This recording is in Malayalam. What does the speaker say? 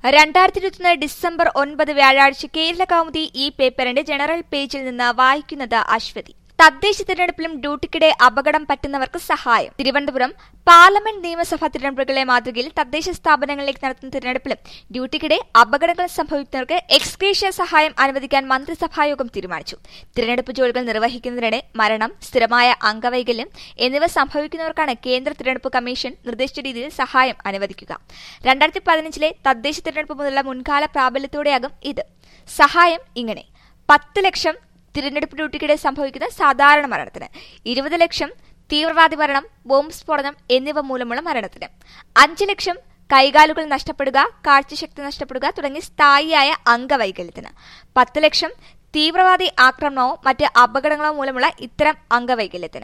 രണ്ടായിരത്തി ഇരുപത്തിയൊന്ന് ഡിസംബർ ഒൻപത് വ്യാഴാഴ്ച കേരള കൗമുദി ഈ പേപ്പറിന്റെ ജനറൽ പേജിൽ നിന്ന് വായിക്കുന്നത് അശ്വതി തദ്ദേശ തിരഞ്ഞെടുപ്പിലും ഡ്യൂട്ടിക്കിടെ അപകടം പറ്റുന്നവർക്ക് സഹായം തിരുവനന്തപുരം പാർലമെന്റ് നിയമസഭാ തിരഞ്ഞെടുപ്പുകളെ മാതൃകയിൽ തദ്ദേശ സ്ഥാപനങ്ങളിലേക്ക് നടത്തുന്ന തിരഞ്ഞെടുപ്പിലും ഡ്യൂട്ടിക്കിടെ അപകടങ്ങൾ സംഭവിക്കുന്നവർക്ക് എക്സ്ഗ്രേഷ്യ സഹായം അനുവദിക്കാൻ മന്ത്രിസഭായോഗം തീരുമാനിച്ചു തിരഞ്ഞെടുപ്പ് ജോലികൾ നിർവഹിക്കുന്നതിനിടെ മരണം സ്ഥിരമായ അംഗവൈകല്യം എന്നിവ സംഭവിക്കുന്നവർക്കാണ് കേന്ദ്ര തിരഞ്ഞെടുപ്പ് കമ്മീഷൻ നിർദ്ദേശിച്ച രീതിയിൽ സഹായം അനുവദിക്കുക രണ്ടായിരത്തി പതിനഞ്ചിലെ തദ്ദേശ തിരഞ്ഞെടുപ്പ് മുതലുള്ള മുൻകാല പ്രാബല്യത്തോടെയാകും ഇത് സഹായം ഇങ്ങനെ പത്ത് ലക്ഷം തിരഞ്ഞെടുപ്പ് ഡ്യൂട്ടിക്കിടെ സംഭവിക്കുന്ന സാധാരണ മരണത്തിന് ഇരുപത് ലക്ഷം തീവ്രവാദി മരണം ബോംബ് സ്ഫോടനം എന്നിവ മൂലമുള്ള മരണത്തിന് അഞ്ച് ലക്ഷം കൈകാലുകൾ നഷ്ടപ്പെടുക കാഴ്ചശക്തി നഷ്ടപ്പെടുക തുടങ്ങി സ്ഥായിയായ അംഗവൈകല്യത്തിന് പത്ത് ലക്ഷം തീവ്രവാദി ആക്രമണമോ മറ്റ് അപകടങ്ങളോ മൂലമുള്ള ഇത്തരം അംഗവൈകല്യത്തിന്